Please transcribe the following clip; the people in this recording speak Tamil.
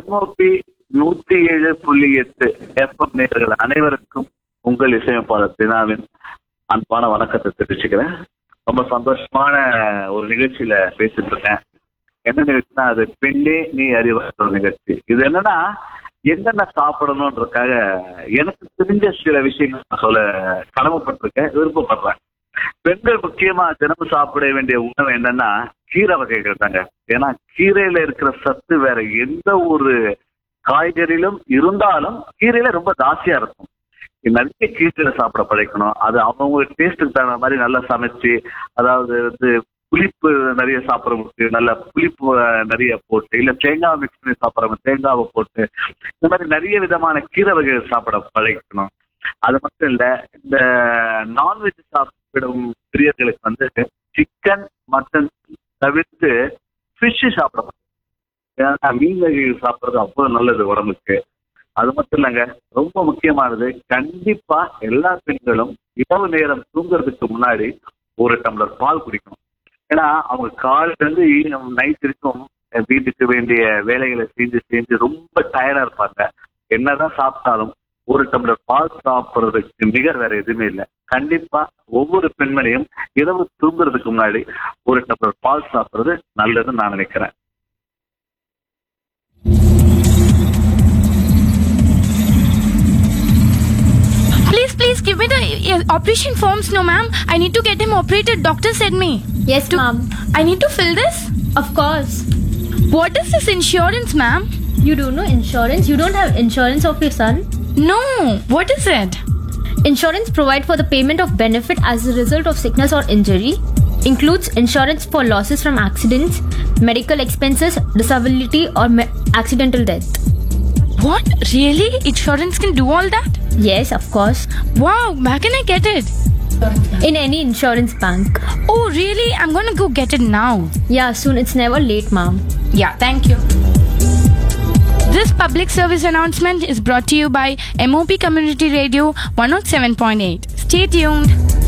எம்ஓபி நூத்தி ஏழு புள்ளி எட்டு எஃப்எம் நேர்கள் அனைவருக்கும் உங்கள் இசையமைப்பாளர் தினாவின் அன்பான வணக்கத்தை தெரிவிச்சுக்கிறேன் ரொம்ப சந்தோஷமான ஒரு நிகழ்ச்சியில பேசிட்டு இருக்கேன் என்ன நிகழ்ச்சினா அது பெண்ணே நீ அறிவார் ஒரு நிகழ்ச்சி இது என்னன்னா என்னென்ன சாப்பிடணுன்றதுக்காக எனக்கு தெரிஞ்ச சில விஷயங்கள் நான் சொல்ல கடமைப்பட்டிருக்கேன் விருப்பப்படுறேன் பெண்கள் முக்கியமா தினமும் சாப்பிட வேண்டிய உணவு என்னன்னா கீரை வகைகள் தாங்க ஏன்னா கீரையில இருக்கிற சத்து வேற எந்த ஒரு காய்கறியிலும் இருந்தாலும் கீரையில ரொம்ப ஜாஸ்தியா இருக்கும் நிறைய கீரையில சாப்பிட பழக்கணும் அது அவங்க டேஸ்ட்டுக்கு தகுந்த மாதிரி நல்லா சமைச்சு அதாவது வந்து புளிப்பு நிறைய சாப்பிட்றவங்களுக்கு நல்ல புளிப்பு அஹ், நிறைய போட்டு இல்ல தேங்காய் மிக்ஸ் பண்ணி சாப்பிட்றவங்க தேங்காவை போட்டு இந்த மாதிரி நிறைய விதமான கீரை வகைகள் சாப்பிட பழகிக்கணும் அது மட்டும் இல்ல இந்த நான்வெஜ் சாப்பிடும் பிரியர்களுக்கு வந்து சிக்கன் மட்டன் தவிர்த்து ஃபிஷ் சாப்பிடணும் ஏன்னா மீன் வகைகள் சாப்பிட்றது அவ்வளவு நல்லது உடம்புக்கு அது மட்டும் இல்லைங்க ரொம்ப முக்கியமானது கண்டிப்பா எல்லா பெண்களும் இரவு நேரம் தூங்குறதுக்கு முன்னாடி ஒரு டம்ளர் பால் குடிக்கணும் ஏன்னா அவங்க காலையில இருந்து நைட் வரைக்கும் வீட்டுக்கு வேண்டிய வேலைகளை செஞ்சு செஞ்சு ரொம்ப டயர்டா இருப்பாங்க என்னதான் சாப்பிட்டாலும் ஒரு டம்ளர் பால் சாப்பிடுறதுக்கு நிகர் வேற எதுவுமே இல்லை கண்டிப்பா ஒவ்வொரு பெண்மணியும் இரவு தூங்குறதுக்கு முன்னாடி ஒரு டம்ளர் பால் சாப்பிடுறது நல்லதுன்னு நான் நினைக்கிறேன் Please, please give me the uh, operation forms. No, ma'am. I need to get him operated. Doctor said me. Yes, ma'am. I need to fill this. Of course. What is this insurance, ma'am? You do know insurance. You don't have insurance of your son. No. What is it? Insurance provide for the payment of benefit as a result of sickness or injury. Includes insurance for losses from accidents, medical expenses, disability, or me- accidental death. What? Really? Insurance can do all that? Yes, of course. Wow. Where can I get it? In any insurance bank. Oh, really? I'm gonna go get it now. Yeah, soon. It's never late, ma'am. Yeah, thank you. This public service announcement is brought to you by MOP Community Radio 107.8. Stay tuned.